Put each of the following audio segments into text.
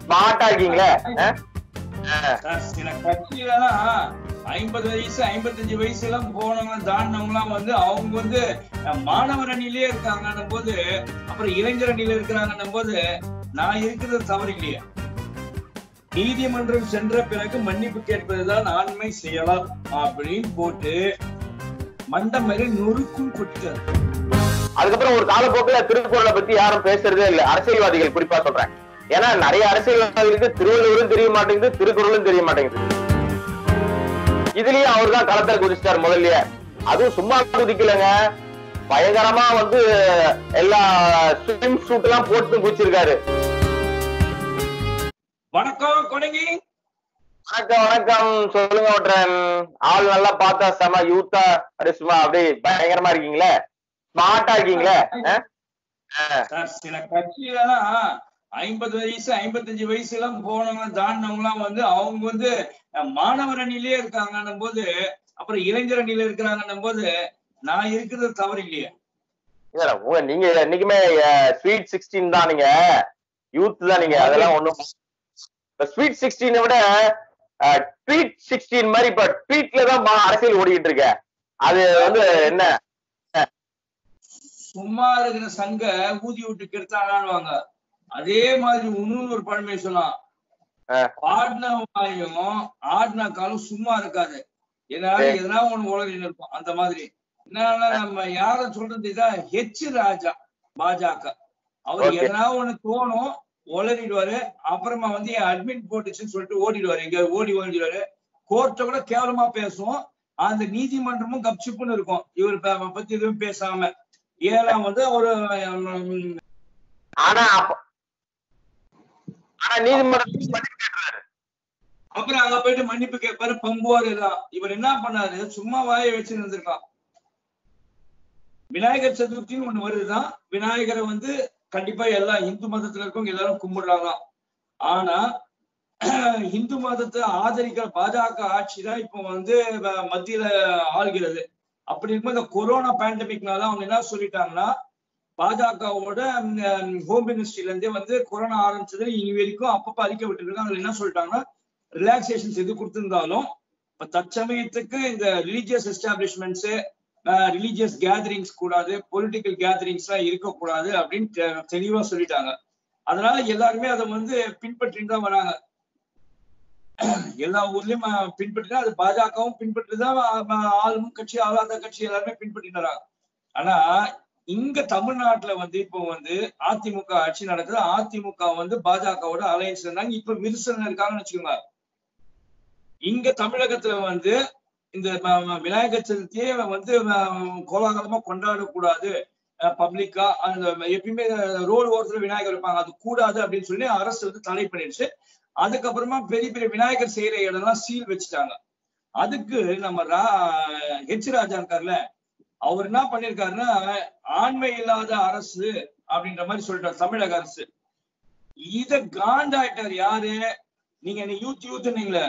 ஸ்மார்ட்டா இருக்கீங்களே அஹ்? அஹ். சார், சில கட்சியெல்லாம் ஐம்பது வயசு ஐம்பத்தஞ்சு வயசு எல்லாம் போனவங்க தாண்டினவங்க எல்லாம் வந்து அவங்க வந்து அஹ், மாணவர் அணியிலே இருக்காங்கன்னும் போது அப்புறம் இளைஞர் அணியில இருக்கிறாங்கன்னும் போது நான் இருக்கிறது தவறு இல்லையா நீதிமன்றம் சென்ற பிறகு மன்னிப்பு கேட்பதுதான் ஆண்மை செய்யலாம் அப்படின்னு போட்டு மண்ட மாதிரி நொறுக்கும் கொட்டிட்டாரு அதுக்கப்புறம் ஒரு காலப்போக்குல திருக்குறளை பத்தி யாரும் பேசுறதே இல்ல அரசியல்வாதிகள் குறிப்பா சொல்றேன் ஏன்னா நிறைய அரசியல்வாதிகளுக்கு திருவள்ளுவரும் தெரிய மாட்டேங்குது திருக்குறளும் தெரிய மாட்டேங்குது இதுலயும் அவர் தான் களத்துல குதிச்சிட்டார் முதல்லயே அதுவும் சும்மா குதிக்கலங்க பயங்கரமா வந்து எல்லா ஸ்விம் சூட் எல்லாம் போட்டு குதிச்சிருக்காரு வணக்கம் கொடங்கி வணக்கம் வணக்கம் சொல்லுங்க ஒற்றன் ஆள் நல்லா பார்த்தா செம யூத்தா அப்படியே சும்மா அப்படியே பயங்கரமா இருக்கீங்களே ஸ்மார்ட்டா இருக்கீங்களே அஹ்? அஹ். சார், சில கட்சியெல்லாம் ஐம்பது வயசு ஐம்பத்தஞ்சு வயசு எல்லாம் போனவங்க தாண்டினவங்க எல்லாம் வந்து அவங்க வந்து அஹ், மாணவர் அணியிலே இருக்காங்கன்னும் போது அப்புறம் இளைஞர் அணியில இருக்கிறாங்கன்னும் போது நான் இருக்கிறது தவறு இல்லையா இல்ல, உங்க நீங்க என்னைக்குமே ஸ்வீட் சிக்ஸ்டீன் தான் நீங்க யூத் தான் நீங்க அதெல்லாம் ஒண்ணும் ஸ்வீட் சிக்ஸ்டீனை விட ட்வீட் சிக்ஸ்டீன் மாதிரி இப்ப ட்வீட்ல தான் மா- அரசியல் ஓடிக்கிட்டு இருக்க அது வந்து என்ன சும்மா இருக்கிற சங்க ஊதி விட்டு கெடுத்தாங்க அதே மாதிரி இன்னொரு ஒரு பழமையை சொன்னான் அஹ். பாடின வாயும் ஆடின காலம் சும்மா இருக்காது ஏதாவது சரி. எதனா ஒண்ணு உலகில் இருக்கும் அந்த மாதிரி என்னன்னா நம்ம யார சொல்றது இதான் ஹெச் ராஜா பாஜக அவர் Okay. எதனா ஒண்ணு தோணும் உளறிடுவாரு அப்புறமா வந்து என் அட்மிட் போட்டுச்சுன்னு சொல்லிட்டு ஓடிடுவாரு எங்க ஓடி ஓடிடுவாரு கோர்ட்ட கூட கேவலமா பேசும் அந்த நீதிமன்றமும் கப்சிப்புன்னு இருக்கும் இவர் ப- பத்தி எதுவும் பேசாம ஏழாம் வந்து ஒரு உம், ஆனா அப்ப- ஆனா நீதிமன்றத்துக்கு பதில் கேட்டுறாரு அப்புறம் அங்க போயிட்டு மன்னிப்பு கேட்பாரு பம்புவார் எல்லாம் இவர் என்ன பண்ணாரு சும்மா வாயை வச்சு இருந்திருக்கான் விநாயகர் சதுர்த்தின்னு ஒண்ணு வருதுதான் விநாயகரை வந்து கண்டிப்பா எல்லா இந்து மதத்துல இருக்கவங்க எல்லாரும் கும்பிடுறாங்க ஆனா இந்து மதத்தை ஆதரிக்கிற பாஜக ஆட்சி தான் இப்போ வந்து வ- மத்தியில ஆள்கிறது அப்படி இருக்கும்போது இந்த கொரோனா பேண்டமிக்னால அவங்க என்ன சொல்லிட்டாங்கன்னா பாஜகவோட ஹோம் மினிஸ்ட்ரில இருந்தே வந்து கொரோனா ஆரம்பிச்சது இனி வரைக்கும் அப்பப்ப அறிக்கை விட்டுருக்காங்க அதுல என்ன சொல்லிட்டாங்கன்னா ரிலாக்ஸேஷன்ஸ் எது கொடுத்திருந்தாலும் இப்ப தற்சமயத்துக்கு இந்த ரிலீஜியஸ் எஸ்டாப்ளிஷ்மெண்ட்ஸ் ரிலீஜியஸ் கேதரிங்ஸ் கூடாது பொலிட்டிக்கல் கேதரிங்ஸ் எல்லாம் இருக்கக்கூடாது அப்படின்னு தெ- தெளிவா சொல்லிட்டாங்க அதனால எல்லாருமே அதை வந்து பின்பற்றிட்டு தான் வராங்க எல்லா ஊர்லயும் அஹ், பின்பற்றினா அது பாஜகவும் பின்பற்றிதான் அஹ், ஆளும் கட்சி ஆளாத கட்சி எல்லாருமே பின்பற்றிட்டு வராங்க ஆனா இங்க தமிழ்நாட்டுல வந்து இப்போ வந்து அதிமுக ஆட்சி நடக்குது அதிமுக வந்து பாஜகவோட அலையன்ஸ் இருந்தாங்க இப்ப விரிசல் இருக்காங்கன்னு வச்சுக்கோங்க இங்க தமிழகத்துல வந்து இந்த ம- ம- விநாயகர் சதுர்த்தியே வந்து ம- கோலாகலமா கொண்டாடக்கூடாது பப்ளிக்கா அந்த எப்பயுமே ரோடு ஓரத்துல விநாயகர் இருப்பாங்க அது கூடாது அப்படின்னு சொல்லி அரசு வந்து தடை பண்ணிடுச்சு அதுக்கப்புறமா பெரிய பெரிய விநாயகர் செய்யற இடம்லாம் சீல் வச்சுட்டாங்க அதுக்கு நம்ம ரா ஹெச் ராஜா இருக்கார்ல அவர் என்ன பண்ணிருக்காருன்னா ஆண்மை இல்லாத அரசு அப்படின்ற மாதிரி சொல்லிட்டார் தமிழக அரசு இத காண்டாயிட்டார் யாரு நீங்க என்ன யூத் யூத்னீங்களே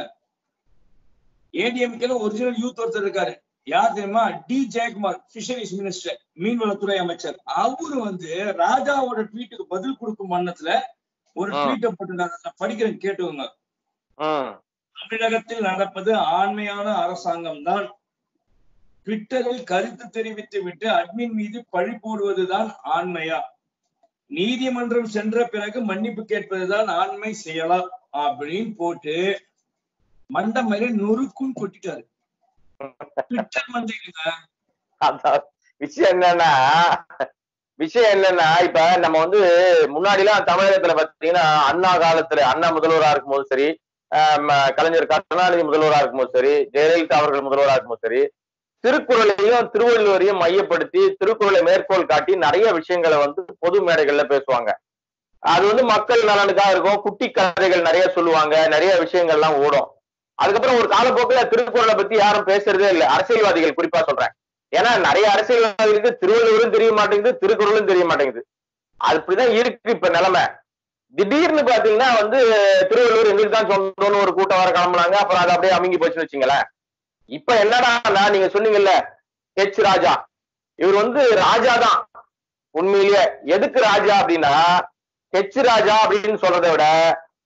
ஏடிஎம்கேல ஒரிஜினல் யூத் ஒருத்தர் இருக்காரு யார் தெரியுமா டி ஜெயக்குமார் பிஷரிஸ் மினிஸ்டர் மீன்வளத்துறை அமைச்சர் அவரு வந்து ராஜாவோட ட்வீட்டுக்கு பதில் கொடுக்கும் வண்ணத்துல ஒரு ஆ. ட்வீட்டை போட்டிருக்காங்க நான் படிக்கிறேன் கேட்டுக்கோங்க ம் தமிழகத்தில் நடப்பது ஆண்மையான அரசாங்கம் தான் ட்விட்டரில் கருத்து தெரிவித்து விட்டு அட்மின் மீது பழி போடுவதுதான் ஆண்மையா நீதிமன்றம் சென்ற பிறகு மன்னிப்பு கேட்பதுதான் ஆண்மை செய்யலாம் அப்படின்னு போட்டு மண்ட மாதிரி நொறுக்கும் கொட்டிட்டாரு ட்விட்டர் மண்டையிலுங்க அதான் விஷயம் என்னன்னா விஷயம் என்னன்னா இப்ப நம்ம வந்து முன்னாடி எல்லாம் தமிழகத்துல பாத்தீங்கன்னா அண்ணா காலத்துல அண்ணா முதல்வரா இருக்கும்போது சரி ஆஹ் ம- கலைஞர் கருணாநிதி முதல்வரா இருக்கும்போது சரி ஜெயலலிதா அவர்கள் முதல்வரா இருக்கும்போது சரி திருக்குறளையும் திருவள்ளுவரையும் மையப்படுத்தி திருக்குறளை மேற்கோள் காட்டி நிறைய விஷயங்களை வந்து பொது மேடைகள்ல பேசுவாங்க அது வந்து மக்கள் நலனுக்காக இருக்கும் குட்டி கதைகள் நிறைய சொல்லுவாங்க நிறைய விஷயங்கள்லாம் ஓடும் அதுக்கப்புறம் ஒரு காலப்போக்குல திருக்குறளை பத்தி யாரும் பேசுறதே இல்லை அரசியல்வாதிகள் குறிப்பா சொல்றேன் ஏன்னா நிறைய அரசியல்வாதிகளுக்கு திருவள்ளுவரும் தெரிய மாட்டேங்குது திருக்குறளும் தெரிய மாட்டேங்குது அது அப்படிதான் இருக்கு இப்ப நிலைமை திடீர்னு பாத்தீங்கன்னா வந்து திருவள்ளுவர் எங்களுக்கு தான் சொந்தம்னு ஒரு கூட்டம் வர கிளம்புனாங்க அப்புறம் அது அப்படியே அமுங்கி போச்சுன்னு வச்சுங்களேன் இப்ப என்னடா நீங்க சொன்னீங்கல்ல ஹெச் ராஜா இவர் வந்து ராஜா தான் உண்மையிலேயே எதுக்கு ராஜா அப்படின்னா ஹெச் ராஜா அப்படின்னு சொல்றதை விட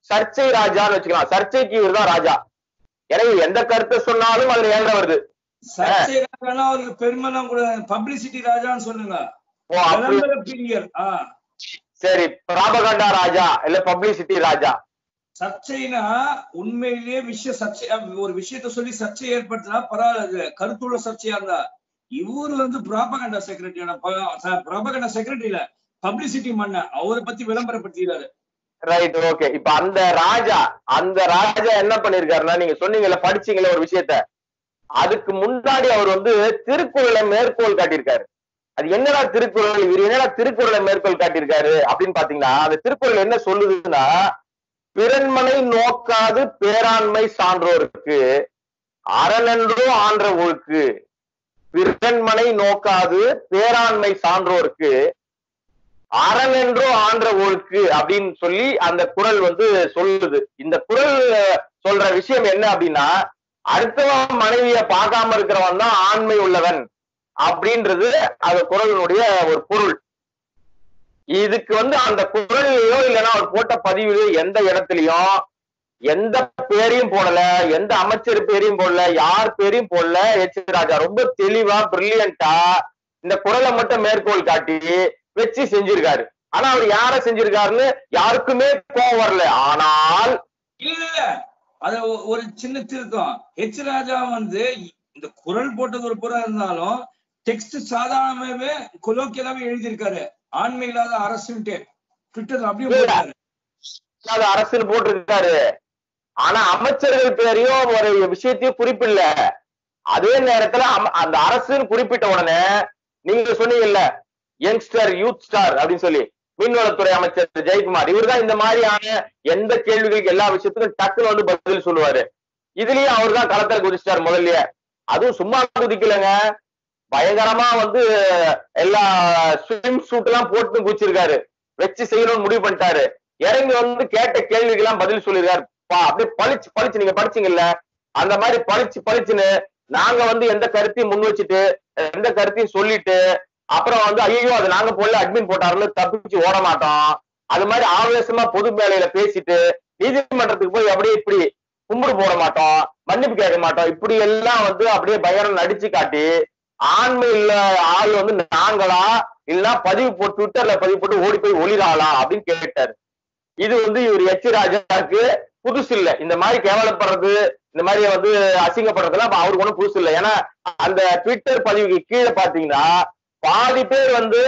சர்ச்சை ராஜான்னு வச்சுக்கலாம் சர்ச்சைக்கு இவர் தான் ராஜா எனவே எந்த கருத்தை சொன்னாலும் அதுல ஏழரை வருது சர்ச்சை ராஜானா அவருக்கு பெருமைலாம் கூட பப்ளிசிட்டி ராஜான்னு சொல்லுங்க ஓ அப்படி விளம்பர பிரியர் ஆஹ் சரி பிராபகண்டா ராஜா இல்ல பப்ளிசிட்டி ராஜா சர்ச்சைனா உண்மையிலேயே விஷய சர்ச்சை ஒரு விஷயத்த சொல்லி சர்ச்சை ஏற்படுத்தினா பரவாயில்ல அது கருத்துள்ள சர்ச்சையா இருந்தா இவரு வந்து ப்ராபகண்டா செக்ரட்டரியான ப்ராபகண்டா செக்ரட்டரியில பப்ளிசிட்டி மன்ன அவரை பத்தி விளம்பரப்படுத்திடுறாரு ரைட் ஓகே இப்ப அந்த ராஜா அந்த ராஜா என்ன பண்ணிருக்காருன்னா நீங்க சொன்னீங்கல்ல படிச்சீங்கல்ல ஒரு விஷயத்த அதுக்கு முன்னாடி அவர் வந்து திருக்குறளை மேற்கோள் காட்டியிருக்காரு அது என்னடா திருக்குறள் இவர் என்னடா திருக்குறளை மேற்கோள் காட்டியிருக்காரு அப்படின்னு பாத்தீங்கன்னா அந்த திருக்குறள் என்ன சொல்லுதுன்னா பிறன்மனை நோக்காது பேராண்மை சான்றோருக்கு அரணென்றோ ஆன்ற ஒழுக்கு பிறன்மனை நோக்காது பேராண்மை சான்றோருக்கு அரணென்றோ ஆன்ற ஒழுக்கு அப்படின்னு சொல்லி அந்த குறள் வந்து சொல்லுது இந்த குறள் அஹ், சொல்ற விஷயம் என்ன அப்படின்னா அடுத்தவன் மனைவிய பார்க்காம இருக்கிறவன் தான் ஆண்மை உள்ளவன் அப்படின்றது அந்த குறளினுடைய ஒரு பொருள் இதுக்கு வந்து அந்த குறள்லயோ இல்லைன்னா அவர் போட்ட பதிவிலயோ எந்த இடத்துலயும் எந்த பேரையும் போடல எந்த அமைச்சர் பேரையும் போடல யார் பேரையும் போடல எச் ராஜா ரொம்ப தெளிவா பிரில்லியண்டா இந்த குறளை மட்டும் மேற்கோள் காட்டி வச்சு செஞ்சிருக்காரு ஆனா அவர் யார செஞ்சிருக்காருன்னு யாருக்குமே கோவம் வரல ஆனால் இல்ல இல்ல அத ஒ- ஒரு சின்ன திருத்தம் ஹெச் ராஜா வந்து இந்த குரல் போட்டது ஒரு புறம் இருந்தாலும் டெக்ஸ்ட் சாதாரணமாவே கொலோக்கியலாவே எழுதியிருக்காரு ஆண்மை இல்லாத அரசுன்ட்டு ட்விட்டர்ல அப்படியே இல்ல. போட்டாரு அது அரசுன்னு போட்டிருக்காரு ஆனா அமைச்சர்கள் பேரையும் ஒரு விஷயத்தையும் குறிப்பிடல அதே நேரத்துல அம- அந்த அரசுன்னு குறிப்பிட்ட உடனே நீங்க சொன்னீங்கல்ல யங்ஸ்டர் யூத் ஸ்டார் அப்படின்னு சொல்லி மீன்வளத்துறை அமைச்சர் ஜெயக்குமார் இவர்தான் இந்த மாதிரியான எந்த கேள்விகளுக்கு எல்லா விஷயத்துக்கும் டக்குன்னு வந்து பதில் சொல்லுவாரு இதுலயும் அவர் தான் களத்துல குதிச்சிட்டார் முதல்லயே அதுவும் சும்மா குதிக்கலங்க பயங்கரமா வந்து எல்லா ஸ்விம் சூட் எல்லாம் போட்டு குதிச்சிருக்காரு வச்சு செய்யணும்னு முடிவு பண்ணிட்டாரு இறங்கி வந்து கேட்ட கேள்விக்கு எல்லாம் பதில் சொல்லிருக்காரு பா அப்படியே பளிச்சு பளிச்சு நீங்க படிச்சீங்கல்ல அந்த மாதிரி பளிச்சு பளிச்சுன்னு நாங்க வந்து எந்த கருத்தையும் முன் வச்சுட்டு எந்த கருத்தையும் சொல்லிட்டு அப்புறம் வந்து ஐயோ அது நாங்க போடல அட்மின் போட்டாருன்னு தப்பிச்சு ஓட மாட்டோம் அது மாதிரி ஆவேசமா பொது மேலையில பேசிட்டு நீதிமன்றத்துக்கு போய் அப்படியே இப்படி கும்பிடு போட மாட்டோம் மன்னிப்பு கேட்க மாட்டோம் இப்படி எல்லாம் வந்து அப்படியே பயங்கரம் நடிச்சு காட்டி ஆண்மை இல்ல ஆள் வந்து நாங்களா இல்லைன்னா பதிவு போட்டு ட்விட்டர்ல பதிவு போட்டு ஓடி போய் ஒளிராளா அப்படின்னு கேட்டாரு இது வந்து இவர் எச் ராஜாவுக்கு புதுசு இல்ல இந்த மாதிரி கேவலப்படுறது இந்த மாதிரி வந்து அசிங்கப்படுறதுலாம் அப்ப அவருக்கு ஒண்ணும் புதுசு இல்ல ஏன்னா அந்த ட்விட்டர் பதிவுக்கு கீழே பாத்தீங்கன்னா பாதி பேர் வந்து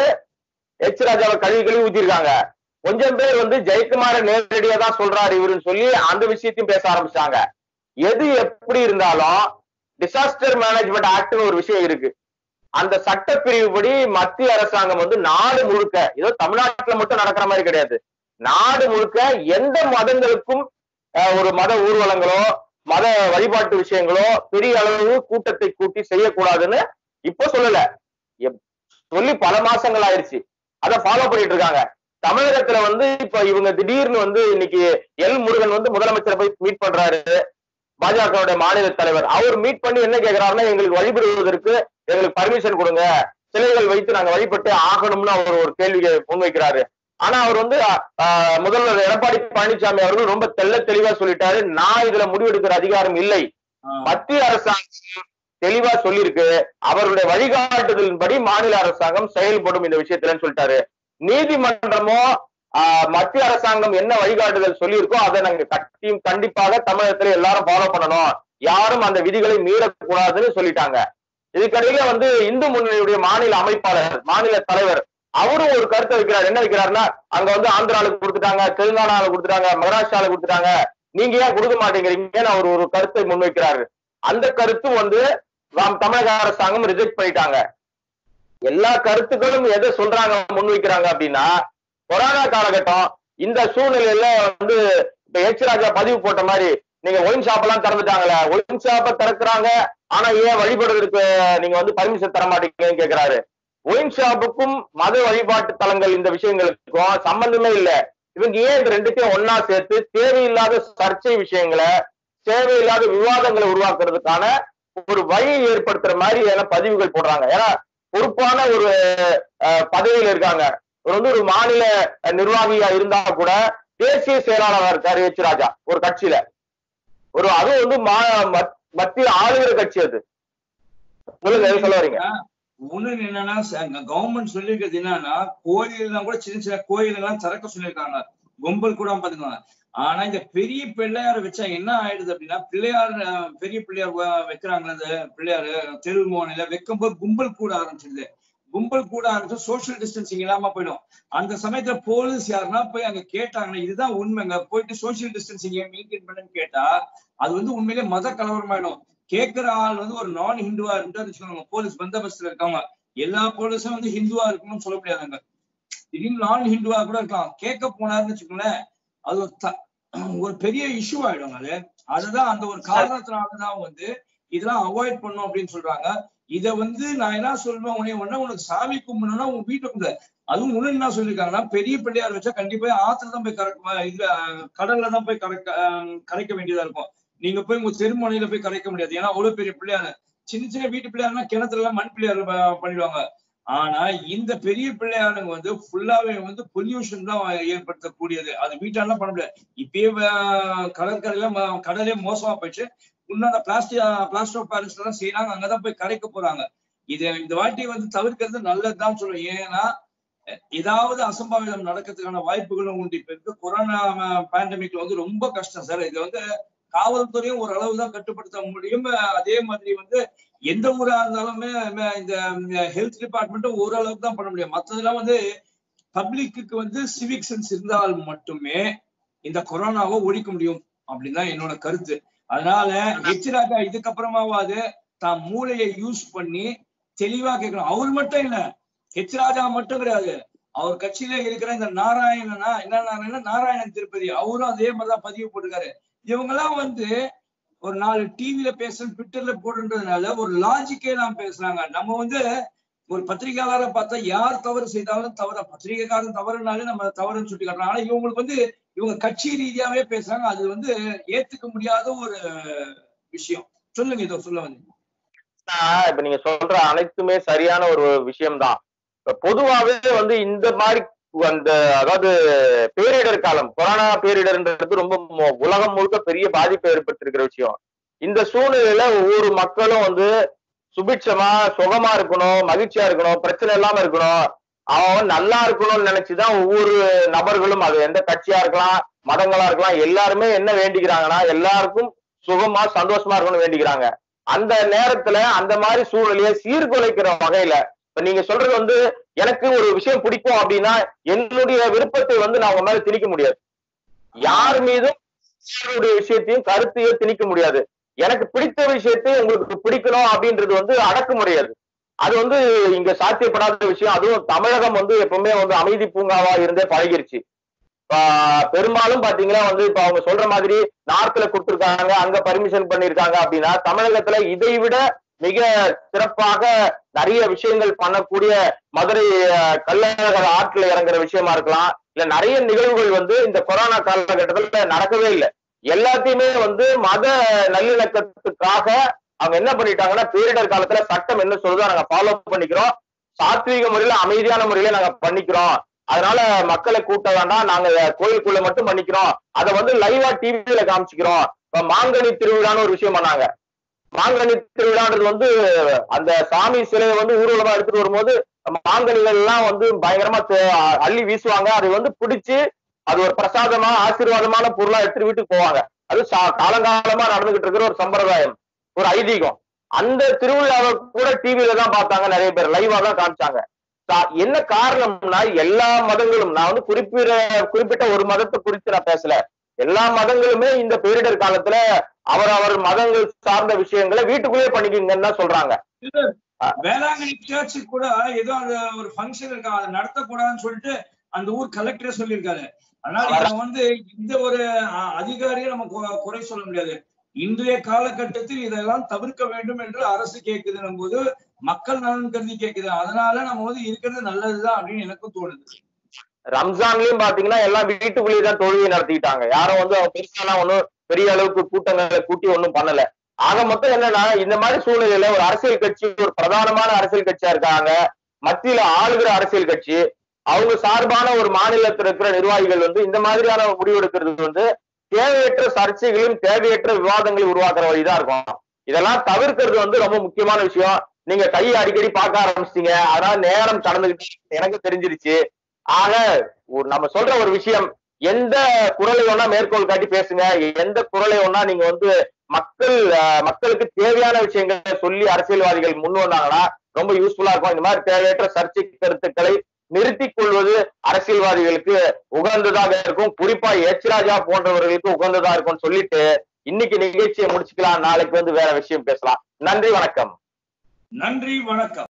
எச் ராஜாவை கழுவி கழுவி ஊத்திருக்காங்க கொஞ்சம் பேர் வந்து ஜெயக்குமார நேரடியா தான் சொல்றாரு இவருன்னு சொல்லி அந்த விஷயத்தையும் பேச ஆரம்பிச்சாங்க எது எப்படி இருந்தாலும் டிசாஸ்டர் மேனேஜ்மெண்ட் ஆக்ட்னு ஒரு விஷயம் இருக்கு அந்த சட்டப்பிரிவுபடி மத்திய அரசாங்கம் வந்து நாடு முழுக்க ஏதோ தமிழ்நாட்டுல மட்டும் நடக்கிற மாதிரி கிடையாது நாடு முழுக்க எந்த மதங்களுக்கும் அஹ், ஒரு மத ஊர்வலங்களோ மத வழிபாட்டு விஷயங்களோ பெரிய அளவு கூட்டத்தை கூட்டி செய்யக்கூடாதுன்னு இப்ப சொல்லல எப்- சொல்லி பல மாசங்கள் ஆயிருச்சு அதை ஃபாலோ பண்ணிட்டு இருக்காங்க தமிழகத்துல வந்து இப்ப இவங்க திடீர்னு வந்து இன்னைக்கு எல் முருகன் வந்து முதலமைச்சரை போய் மீட் பண்றாரு பாஜகவுடைய மாநில தலைவர் அவர் மீட் பண்ணி என்ன கேக்குறாருன்னா எங்களுக்கு வழிபடுவதற்கு எங்களுக்கு பர்மிஷன் கொடுங்க சிலைகள் வைத்து நாங்க வழிபட்டு ஆகணும்னு அவர் ஒரு கேள்வியை முன்வைக்கிறாரு ஆனா அவர் வந்து ஆஹ், முதல்வர் எடப்பாடி பழனிசாமி அவர்கள் ரொம்ப தெள்ள தெளிவா சொல்லிட்டாரு நான் இதுல முடிவெடுக்கிற அதிகாரம் இல்லை ஆஹ் மத்திய அரசாங்கம் தெளிவா சொல்லியிருக்கு அவருடைய வழிகாட்டுதலின்படி மாநில அரசாங்கம் செயல்படும் இந்த விஷயத்துலன்னு சொல்லிட்டாரு நீதிமன்றமோ ஆஹ், மத்திய அரசாங்கம் என்ன வழிகாட்டுதல் சொல்லியிருக்கோ அதை நாங்க கட்டியும் கண்டிப்பாக தமிழகத்துல எல்லாரும் ஃபாலோ பண்ணணும் யாரும் அந்த விதிகளை மீறக்கூடாதுன்னு சொல்லிட்டாங்க இதுக்கடையில வந்து இந்து முன்னணியுடைய மாநில அமைப்பாளர் மாநில தலைவர் அவரும் ஒரு கருத்தை வைக்கிறார் என்ன வைக்கிறாருன்னா அங்க வந்து ஆந்திராவுக்கு கொடுத்துட்டாங்க தெலுங்கானால கொடுத்துட்டாங்க மகாராஷ்டிரால கொடுத்துட்டாங்க நீங்க ஏன் கொடுக்க மாட்டேங்கிறீங்கன்னு அவர் ஒரு கருத்தை முன்வைக்கிறாரு அந்த கருத்தும் வந்து நாம் தமிழக அரசாங்கம் ரிஜெக்ட் பண்ணிட்டாங்க எல்லா கருத்துக்களும் எதை சொல்றாங்க முன்வைக்கிறாங்க அப்படின்னா கொரோனா காலகட்டம் இந்த சூழ்நிலையில வந்து இப்ப எச் ராஜா பதிவு போட்ட மாதிரி நீங்க ஒயின் ஷாப் எல்லாம் திறந்துட்டாங்களே ஒயின் ஷாப்பை திறக்கிறாங்க ஆனா ஏன் வழிபடுறதுக்கு நீங்க வந்து பர்மிஷன் தர மாட்டீங்கன்னு கேக்குறாரு ஒயின் ஷாப்புக்கும் மத வழிபாட்டு தலங்கள் இந்த விஷயங்களுக்கும் சம்பந்தமே இல்ல இவங்க ஏன் இந்த ரெண்டுத்தையும் ஒன்னா சேர்த்து தேவையில்லாத சர்ச்சை விஷயங்களை தேவையில்லாத விவாதங்களை உருவாக்குறதுக்கான ஒரு வழி ஏற்படுத்துற மாதிரியான பதிவுகள் போடுறாங்க ஏன்னா பொறுப்பான ஒரு அஹ், பதவியில இருக்காங்க இவர் வந்து ஒரு மாநில நிர்வாகியா இருந்தா கூட தேசிய செயலாளராக இருக்காரு எச் ராஜா ஒரு கட்சியில ஒரு அதுவும் வந்து மா- மத்- மத்திய ஆளுகிற கட்சி அது சொல்லுங்க எது சொல்ல வரீங்க ஒண்ணு என்னன்னா கவர்மெண்ட் சொல்லிருக்கிறது என்னன்னா கோயில் எல்லாம் கூட சின்ன சின்ன கோயில் எல்லாம் திறக்க சொல்லியிருக்காங்க கும்பல் கூட பாத்துக்கோங்க ஆனா இந்த பெரிய பிள்ளையார வச்சா என்ன ஆயிடுது அப்படின்னா பிள்ளையார் அஹ், பெரிய பிள்ளையார் வ- வைக்கிறாங்களே அந்த பிள்ளையாரு தெரு மோனையில வைக்கும்போது கும்பல் கூட ஆரம்பிச்சிடுது கும்பல் கூட ஆரம்பிச்சு சோஷியல் டிஸ்டன்சிங் இல்லாம போயிடும் அந்த சமயத்துல போலீஸ் யாருன்னா போய் அங்க கேட்டாங்கன்னா இதுதான் உண்மைங்க போயிட்டு சோஷியல் டிஸ்டன்சிங் மெயின்டைன் பண்ணுன்னு கேட்டா அது வந்து உண்மையிலே மத கலவரமாயிடும் கேட்கிற ஆள் வந்து ஒரு நான் ஹிந்துவா இருந்தா வச்சுக்கோங்க போலீஸ் பந்தோபஸ்துல இருக்காங்க எல்லா போலீஸும் வந்து ஹிந்துவா இருக்கணும்னு சொல்ல முடியாதுங்க திடீர்னு நான் ஹிந்துவா கூட இருக்கலாம் கேட்க போனாருன்னு வச்சுக்கோங்களேன் அது ஒரு த- ஒரு பெரிய இஷ்யூ ஆயிடும் அது அதுதான் அந்த ஒரு காரணத்தினாலதான் வந்து இதெல்லாம் அவாய்ட் பண்ணும் அப்படின்னு சொல்றாங்க இத வந்து நான் என்ன சொல்லுவேன் உடனே ஒண்ணு உனக்கு சாமி கும்பிடணும்னா உன் வீட்டுக்குள்ள அதுவும் ஒண்ணு என்ன சொல்லிருக்காங்கன்னா பெரிய பிள்ளையார் வச்சா கண்டிப்பா ஆத்துல தான் போய் கறக்க இதுல அஹ், கடல்ல தான் போய் கரைக்க அஹ், கரைக்க வேண்டியதா இருக்கும் நீங்க போய் உங்க தெருமுனையில போய் கரைக்க முடியாது ஏன்னா அவ்வளவு பெரிய பிள்ளையார் சின்ன சின்ன வீட்டு பிள்ளையார்னா கிணத்துல எல்லாம் மண் பிள்ளையார் ப- பண்ணிடுவாங்க ஆனா இந்த பெரிய பிள்ளையாருங்க வந்து ஃபுல்லாவே வந்து பொல்யூஷன் தான் ஏற்படுத்தக்கூடியது அது வீட்டாலாம் பண்ண முடியாது இப்பயே வ- கடற்கரையில ம- கடலே மோசமா போயிடுச்சு இன்னும் அந்த பிளாஸ்டிக் பிளாஸ்டர் ஆஃப் பாரிஸ் எல்லாம் செய்யறாங்க அங்கதான் போய் கரைக்க போறாங்க இது இந்த வாட்டி வந்து தவிர்க்கிறது நல்லதுதான் சொல்லுவேன் ஏன்னா அஹ், ஏதாவது அசம்பாவிதம் நடக்கிறதுக்கான வாய்ப்புகளும் உண்டு இப்ப இருக்க கொரோனா பேண்டமிக்ல வந்து ரொம்ப கஷ்டம் சார் இது வந்து காவல்துறையும் ஓரளவு தான் கட்டுப்படுத்த முடியும் அஹ், அதே மாதிரி வந்து எந்த ஊரா இருந்தாலுமே ம- இந்த ஹெல்த் டிபார்ட்மெண்ட்டும் ஓரளவுக்கு தான் பண்ண முடியும் மத்ததெல்லாம் வந்து பப்ளிக்கு வந்து சிவிக் சென்ஸ் இருந்தால் மட்டுமே இந்த கொரோனாவை ஒழிக்க முடியும் அப்படின்னு தான் என்னோட கருத்து அதனால எச்சிராஜா இதுக்கப்புறமாவது தான் மூளையை யூஸ் பண்ணி தெளிவா கேட்கணும் அவர் மட்டும் இல்ல ஹெச் ராஜா மட்டும் கிடையாது அவர் கட்சியில இருக்கிற இந்த நாராயணனா என்ன நாராயணன் நாராயணன் திருப்பதி அவரும் அதே மாதிரிதான் பதிவு போட்டிருக்காரு இவங்க எல்லாம் வந்து ஒரு நாலு டிவில பேசுறேன் ட்விட்டர்ல போடுன்றதுனால ஒரு லாஜிக்கே நாம் பேசுறாங்க நம்ம வந்து ஒரு பத்திரிகையாளரை பார்த்தா யார் தவறு செய்தாலும் தவற பத்திரிகைக்காரன் தவறுனாலே நம்ம தவறுன்னு சுட்டி காட்டுறோம் ஆனா இவங்களுக்கு வந்து இவங்க கட்சி ரீதியாவே பேசுறாங்க அது வந்து ஏத்துக்க முடியாத ஒரு விஷயம் சொல்லுங்க இதோ சொல்ல வந்து ஆஹ் இப்ப நீங்க சொல்ற அனைத்துமே சரியான ஒரு விஷயம்தான் இப்ப பொதுவாவே வந்து இந்த மாதிரி அந்த அதாவது பேரிடர் காலம் கொரோனா பேரிடர்ன்றது ரொம்ப மு- உலகம் முழுக்க பெரிய பாதிப்பை ஏற்படுத்திருக்கிற விஷயம் இந்த சூழ்நிலையில ஒவ்வொரு மக்களும் வந்து சுபிட்சமா சுகமா இருக்கணும் மகிழ்ச்சியா இருக்கணும் பிரச்சனை இல்லாம இருக்கணும் அவன் நல்லா இருக்கணும்னு நினைச்சுதான் ஒவ்வொரு நபர்களும் அது எந்த கட்சியா இருக்கலாம் மதங்களா இருக்கலாம் எல்லாருமே என்ன வேண்டிக்கிறாங்கன்னா எல்லாருக்கும் சுகமா சந்தோஷமா இருக்கணும்னு வேண்டிக்கிறாங்க அந்த நேரத்துல அந்த மாதிரி சூழ்நிலையை சீர்குலைக்கிற வகையில இப்ப நீங்க சொல்றது வந்து எனக்கு ஒரு விஷயம் பிடிக்கும் அப்படின்னா என்னுடைய விருப்பத்தை வந்து நான் உங்க மேல திணிக்க முடியாது யார் மீதும் யாருடைய விஷயத்தையும் கருத்தையும் திணிக்க முடியாது எனக்கு பிடித்த விஷயத்தை உங்களுக்கு பிடிக்கணும் அப்படின்றது வந்து அடக்குமுறையாது அது வந்து இங்க சாத்தியப்படாத விஷயம் அதுவும் தமிழகம் வந்து எப்பவுமே வந்து அமைதி பூங்காவா இருந்தே பழகிருச்சு ஆஹ் பெரும்பாலும் பாத்தீங்கன்னா வந்து இப்ப அவங்க சொல்ற மாதிரி நார்த்ல கொடுத்திருக்காங்க அங்க பர்மிஷன் பண்ணிருக்காங்க அப்படின்னா தமிழகத்துல இதை விட மிக சிறப்பாக நிறைய விஷயங்கள் பண்ணக்கூடிய மதுரை ஆஹ், கள்ளழகர் ஆற்றுல இறங்குற விஷயமா இருக்கலாம் இல்ல நிறைய நிகழ்வுகள் வந்து இந்த கொரோனா காலகட்டத்துல நடக்கவே இல்லை எல்லாத்தையுமே வந்து மத நல்லிணக்கத்துக்காக அவங்க என்ன பண்ணிட்டாங்கன்னா பேரிடர் காலத்துல சட்டம் என்ன சொல்லுதோ நாங்க ஃபாலோ பண்ணிக்கிறோம் சாத்வீக முறையில அமைதியான முறையில நாங்க பண்ணிக்கிறோம் அதனால மக்களை கூட்ட வேண்டாம் நாங்க கோயிலுக்குள்ள மட்டும் பண்ணிக்கிறோம் அதை வந்து லைவா டிவியில காமிச்சிக்கிறோம் இப்ப மாங்கனி திருவிழான்னு ஒரு விஷயம் பண்ணாங்க மாங்கனி திருவிழான்றது வந்து அந்த சாமி சிலையை வந்து ஊர்வலமா எடுத்துட்டு வரும்போது மாங்கனிகள் எல்லாம் வந்து பயங்கரமா தே- அள்ளி வீசுவாங்க அதை வந்து பிடிச்சு அது ஒரு பிரசாதமா ஆசீர்வாதமான பொருளா எடுத்துட்டு வீட்டுக்கு போவாங்க அது சா- காலங்காலமா நடந்துகிட்டு இருக்கிற ஒரு சம்பிரதாயம் ஒரு ஐதீகம் அந்த திருவிழாவை கூட டிவில தான் பார்த்தாங்க நிறைய பேர் லைவா தான் காமிச்சாங்க சா- என்ன காரணம்னா எல்லா மதங்களும் நான் வந்து குறிப்பிட குறிப்பிட்ட ஒரு மதத்தை குறித்து நான் பேசல எல்லா மதங்களுமே இந்த பேரிடர் காலத்துல அவர் அவர் மதங்கள் சார்ந்த விஷயங்களை வீட்டுக்குள்ளேயே பண்ணிக்கிங்கன்னு தான் சொல்றாங்க வேளாங்கண்ணி சர்ச்சு கூட ஏதோ அந்த ஒரு ஃபங்க்ஷன் இருக்கா அதை நடத்தக்கூடாதுன்னு சொல்லிட்டு அந்த ஊர் கலெக்டரே சொல்லியிருக்காரு அதனால இதை வந்து இந்த ஒரு அஹ், அதிகாரியை நம்ம கு- குறை சொல்ல முடியாது இன்றைய காலகட்டத்தில் இதெல்லாம் தவிர்க்க வேண்டும் என்று அரசு கேக்குதுன்னும் போது மக்கள் நலன் கருதி கேக்குது அதனால நம்ம வந்து இருக்கிறது நல்லதுதான் அப்படின்னு எனக்கும் தோணுது ரம்ஜான்லயும் பாத்தீங்கன்னா எல்லாம் வீட்டுக்குள்ளேயே தான் தொழுகை நடத்திக்கிட்டாங்க யாரும் வந்து அவங்க பெருசாலாம் ஒண்ணும் பெரிய அளவுக்கு கூட்டங்களை கூட்டி ஒண்ணும் பண்ணல ஆக மொத்தம் என்னன்னா இந்த மாதிரி சூழ்நிலையில ஒரு அரசியல் கட்சி ஒரு பிரதானமான அரசியல் கட்சியா இருக்காங்க மத்தியில ஆளுகிற அரசியல் கட்சி அவங்க சார்பான ஒரு மாநிலத்தில் இருக்கிற நிர்வாகிகள் வந்து இந்த மாதிரியான முடிவு எடுக்கிறது வந்து தேவையற்ற சர்ச்சைகளையும் தேவையற்ற விவாதங்களை உருவாக்குற வழிதான் இருக்கும் இதெல்லாம் தவிர்க்கிறது வந்து ரொம்ப முக்கியமான விஷயம் நீங்க கையை அடிக்கடி பார்க்க ஆரம்பிச்சிட்டீங்க அதனால நேரம் கடந்துகிட்டு எனக்கு தெரிஞ்சிருச்சு ஆக ஒரு நம்ம சொல்ற ஒரு விஷயம் எந்த குரலை வேணா மேற்கோள் காட்டி பேசுங்க எந்த குரலை வேணா நீங்க வந்து மக்கள் அஹ், மக்களுக்கு தேவையான விஷயங்களை சொல்லி அரசியல்வாதிகள் முன் வந்தாங்கன்னா ரொம்ப யூஸ்ஃபுல்லா இருக்கும் இந்த மாதிரி தேவையற்ற சர்ச்சை கருத்துக்களை நிறுத்திக் கொள்வது அரசியல்வாதிகளுக்கு உகந்ததாக இருக்கும் குறிப்பா எச் ராஜா போன்றவர்களுக்கு உகந்ததா இருக்கும்னு சொல்லிட்டு இன்னைக்கு நிகழ்ச்சியை முடிச்சுக்கலாம் நாளைக்கு வந்து வேற விஷயம் பேசலாம் நன்றி வணக்கம் நன்றி வணக்கம்